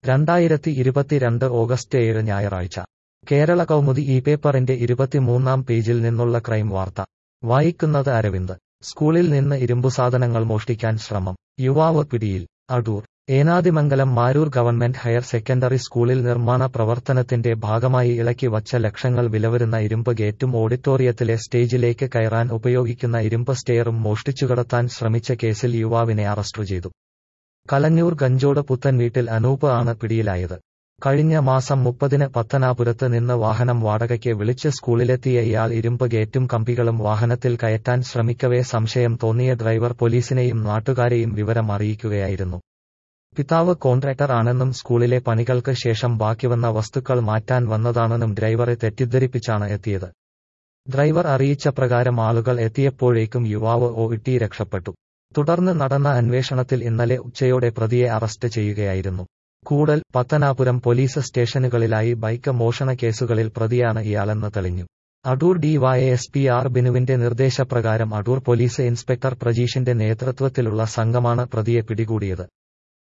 രണ്ടായിരത്തി ഇരുപത്തിരണ്ട് ഓഗസ്റ്റ് ഏഴ് ഞായറാഴ്ച കേരള കൗമുദി ഈ പേപ്പറിന്റെ ഇരുപത്തിമൂന്നാം പേജിൽ നിന്നുള്ള ക്രൈം വാർത്ത വായിക്കുന്നത് അരവിന്ദ് സ്കൂളിൽ നിന്ന് ഇരുമ്പുസാധനങ്ങൾ മോഷ്ടിക്കാൻ ശ്രമം യുവാവ് പിടിയിൽ Adoor Enadimangalam Maroor government higher secondary സ്കൂളിൽ നിർമ്മാണ പ്രവർത്തനത്തിന്റെ ഭാഗമായി ഇളക്കി വച്ച ലക്ഷങ്ങൾ വിലവരുന്ന ഇരുമ്പ് ഗേറ്റും ഓഡിറ്റോറിയത്തിലെ സ്റ്റേജിലേക്ക് കയറാൻ ഉപയോഗിക്കുന്ന ഇരുമ്പ് സ്റ്റെയറും മോഷ്ടിച്ചുകടത്താൻ ശ്രമിച്ച കേസിൽ യുവാവിനെ അറസ്റ്റ് ചെയ്തു കലഞ്ഞൂർ ഗഞ്ചോട് പുത്തൻ വീട്ടിൽ അനൂപ് ആണ് പിടിയിലായത് കഴിഞ്ഞ മാസം മുപ്പതിന് പത്തനാപുരത്ത് നിന്ന് വാഹനം വാടകയ്ക്ക് വിളിച്ച് സ്കൂളിലെത്തിയ ഇയാൾ ഇരുമ്പ് ഗേറ്റും കമ്പികളും വാഹനത്തിൽ കയറ്റാൻ ശ്രമിക്കവേ സംശയം തോന്നിയ ഡ്രൈവർ പോലീസിനെയും നാട്ടുകാരെയും വിവരം അറിയിക്കുകയായിരുന്നു പിതാവ് കോൺട്രാക്ടർ ആണെന്നും സ്കൂളിലെ പണികൾക്ക് ശേഷം ബാക്കിവന്ന വസ്തുക്കൾ മാറ്റാൻ വന്നതാണെന്നും ഡ്രൈവറെ തെറ്റിദ്ധരിപ്പിച്ചാണ് എത്തിയത് ഡ്രൈവർ അറിയിച്ച പ്രകാരം ആളുകൾ എത്തിയപ്പോഴേക്കും യുവാവ് ഓ ഇട്ടി രക്ഷപ്പെട്ടു തുടർന്ന് നടന്ന അന്വേഷണത്തിൽ ഇന്നലെ ഉച്ചയോടെ പ്രതിയെ അറസ്റ്റ് ചെയ്യുകയായിരുന്നു കൂടൽ പത്തനാപുരം പോലീസ് സ്റ്റേഷനുകളിലായി ബൈക്ക് മോഷണ കേസുകളിൽ പ്രതിയാണ് ഇയാളെന്ന് തെളിഞ്ഞു അടൂർ ഡിവൈഎസ്പി ആർ ബിനുവിന്റെ നിർദ്ദേശപ്രകാരം അടൂർ പോലീസ് ഇൻസ്പെക്ടർ പ്രജീഷിന്റെ നേതൃത്വത്തിലുള്ള സംഘമാണ് പ്രതിയെ പിടികൂടിയത്